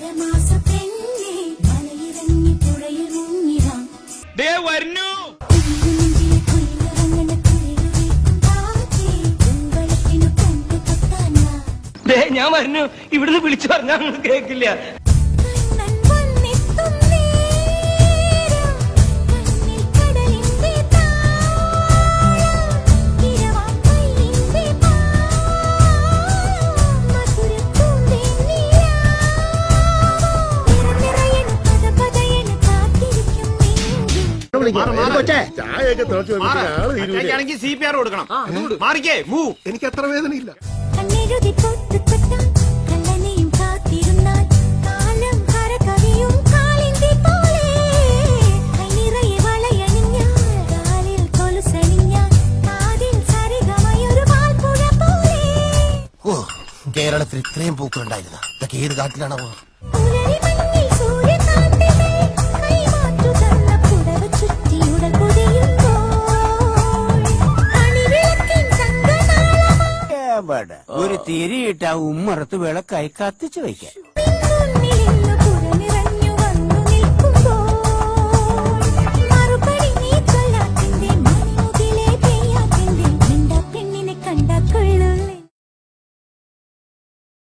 മകരമാസ പെണ്ണേ മലയിറങ്ങി പുഴയിൽ മുങ്ങിടാം ദേ വരുന്നു കുഞ്ഞുനെഞ്ചിലെ കുയിലിറങ്ങണ കുയിലുവീക്കും കാറ്റേ ഉൾവെള്ളത്തിനു കൊണ്ടു തൊട്ടാനാ ദേ ഞാൻ വരുന്നു ഇവിടുന്ന് വിളിച്ചു പറഞ്ഞാൽ നിങ്ങൾ കേൾക്കില്ല കണ്ണൻ വന്നെത്തും നേരം കണ്ണിൽ കടലിന്റെ താളം ഇരവാം കൈയിന്റെ പാളം മധുരപ്പൂന്തേൻ നിലാവ് നിറനിറയണ പദപദയണ കാത്തിരിക്കും നെഞ്ചിൽ ചായയൊക്കെ തിളച്ചു ആള് തീരൂലേ ഒറ്റയ്ക്കാണെങ്കിൽ സി പി ആർ കൊടുക്കണം മാറിക്കേ മൂ എനിക്ക് അത്ര വേദനയില്ല കണ്ണെഴുതി പൊട്ടുതൊട്ടാൽ കള്ളനെയും കാത്തിരുന്നാൽ കാലം കരകവിയും കാളിന്റെ പോലെ കൈനിറയെ വളയണിഞ്ഞാൽ കാലിൽ കൊലുസണിഞ്ഞാൽ കാതിൽ സരിഗമയൊരു പാൽപ്പുഴ പോലെ ഓ കേരളത്തിൽ ഇത്രയും പൂക്കളുണ്ടായിരുന്ന ഇതൊക്കെ ഏത് കാട്ടിലാണോ പുലരി മഞ്ഞിൽ സൂര്യകാന്തികൾ കൈമാറ്റു തന്ന പുടവ ചുറ്റിയുടൽ പൊതിയുമ്പോൾ അണിവിളക്കിൻ സംഘനാളമായി ഒരു തിരിയിട്ട ഉമ്മറത്ത് വിളക്കായി കത്തിച്ചു വയ്ക്കാൻ